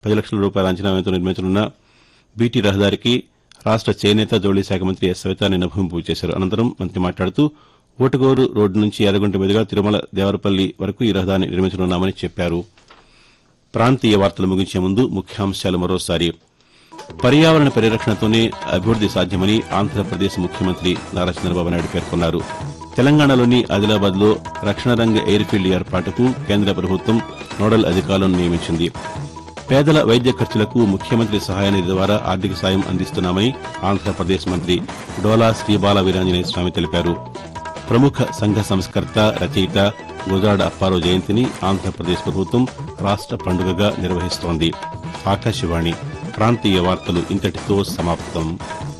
పది లక్షల రూపాయల అంచనా వ్యయంతో నిర్మించనున్న బీటీ రహదారికి రాష్ట చేనేత జౌళి శాఖ మంత్రి ఎస్ సవిత నిన్న భూమి పూజ చేశారు అనంతరం మంత్రి మాట్లాడుతూ ఓటుగోరు రోడ్డు నుంచి ఎర్రగుంట మీదుగా తిరుమల దేవరపల్లి వరకు ఈ రహదారిని నిర్మించనున్నామని చెప్పారు ప్రాంతీయ వార్తలు ముగించే ముందు ముఖ్యాంశాలు మరోసారి పర్యావరణ పరిరక్షణతోనే అభివృద్ది సాధ్యమని ఆంధ్రప్రదేశ్ ముఖ్యమంత్రి నారా చంద్రబాబు నాయుడు పేర్కొన్నారు తెలంగాణలోని ఆదిలాబాద్ లో రక్షణ రంగ ఎయిర్ ఫీల్డ్ ఏర్పాటుకు కేంద్ర ప్రభుత్వం నోడల్ అధికారులను నియమించింది పేదల వైద్య ఖర్చులకు ముఖ్యమంత్రి సహాయనిధి ద్వారా ఆర్థిక సాయం అందిస్తున్నామని ఆంధ్రప్రదేశ్ మంత్రి డోలా శ్రీబాల వీరాంజనేయ స్వామి తెలిపారు ప్రముఖ సంఘ సంస్కర్త రచయిత గుజరాడ అప్పారావు జయంతిని ఆంధ్రప్రదేశ్ ప్రభుత్వం రాష్ట పండుగగా నిర్వహిస్తోంది ఆకాశవాణి ప్రాంతీయ వార్తలు ఇంతటితో సమాప్తం